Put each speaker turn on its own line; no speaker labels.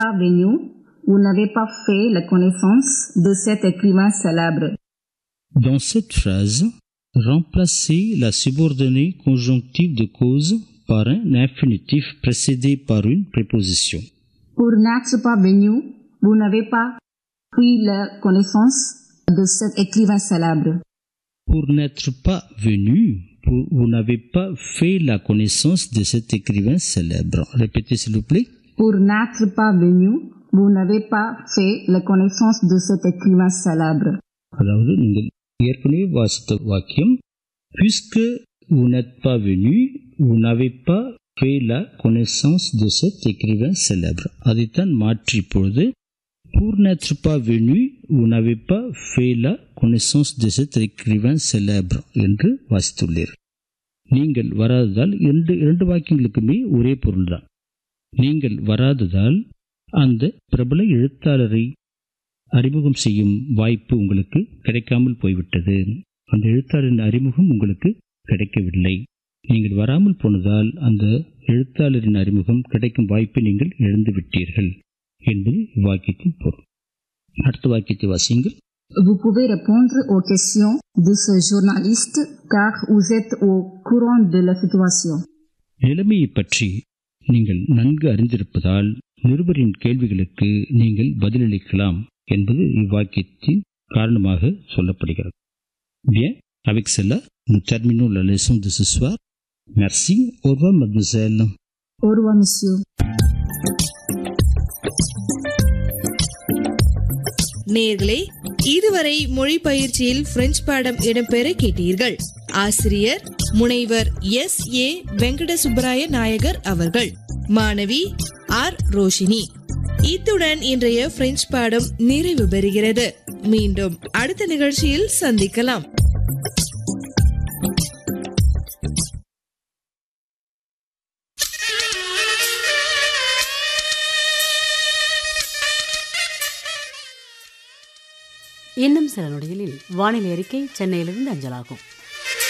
pas venu, vous n'avez pas fait la connaissance de cet écrivain célèbre.
Dans cette phrase, remplacez la subordonnée conjonctive de cause par un infinitif précédé par une préposition.
Pour n'être pas venu, vous n'avez pas pris la connaissance de cet écrivain célèbre.
Pour n'être pas venu, pour- vous n'avez pas fait la connaissance de cet écrivain célèbre. Répétez s'il vous plaît.
Pour n'être pas venu, vous n'avez pas fait la connaissance de cet écrivain célèbre.
அதாவது நீங்கள் ஏற்கனவே வாசித்த வாக்கியம் puisque vous n'êtes pas venu vous n'avez pas fait la connaissance de cet écrivain célèbre அதைத்தான் மாற்றி இப்பொழுது pour n'être pas venu vous n'avez pas fait la connaissance de cet écrivain célèbre என்று வாசித்துள்ளீர்கள் நீங்கள் வராததால் இரண்டு இரண்டு வாக்கியங்களுக்குமே ஒரே பொருள்தான் நீங்கள் வராததால் அந்த பிரபல எழுத்தாளரை அறிமுகம் செய்யும் வாய்ப்பு உங்களுக்கு கிடைக்காமல் போய்விட்டது அந்த எழுத்தாளரின் அறிமுகம் உங்களுக்கு கிடைக்கவில்லை நீங்கள் வராமல் போனதால் அந்த எழுத்தாளரின் அறிமுகம் கிடைக்கும் வாய்ப்பை நீங்கள் இழந்து விட்டீர்கள் என்பது இவ்வாக்கியத்தின் பொருள் அடுத்த வாக்கியத்தை வாசியுங்கள்
Vous pouvez répondre aux questions de ce journaliste car vous êtes au courant de la situation.
நிலைமையை பற்றி நீங்கள் நன்கு அறிந்திருப்பதால் நிருபரின் கேள்விகளுக்கு நீங்கள் பதிலளிக்கலாம் என்பது இவ்வாக்கியத்தின் காரணமாக சொல்லப்படுகிறது Bien, avec cela, nous terminons la leçon de ce soir. Merci, au revoir mademoiselle.
Au revoir, monsieur.
நேர்களே இதுவரை மொழி பயிற்சியில் பிரெஞ்சு பாடம் இடம்பெற கேட்டீர்கள் ஆசிரியர் முனைவர் எஸ் ஏ வெங்கட சுப்பராய நாயகர் அவர்கள் மாணவி ஆர் ரோஷினி இத்துடன் இன்றைய பிரெஞ்சு பாடம் நிறைவு பெறுகிறது மீண்டும் அடுத்த நிகழ்ச்சியில் சந்திக்கலாம்
இன்னும் சில நொடிகளில் வானிலை அறிக்கை சென்னையிலிருந்து அஞ்சலாகும்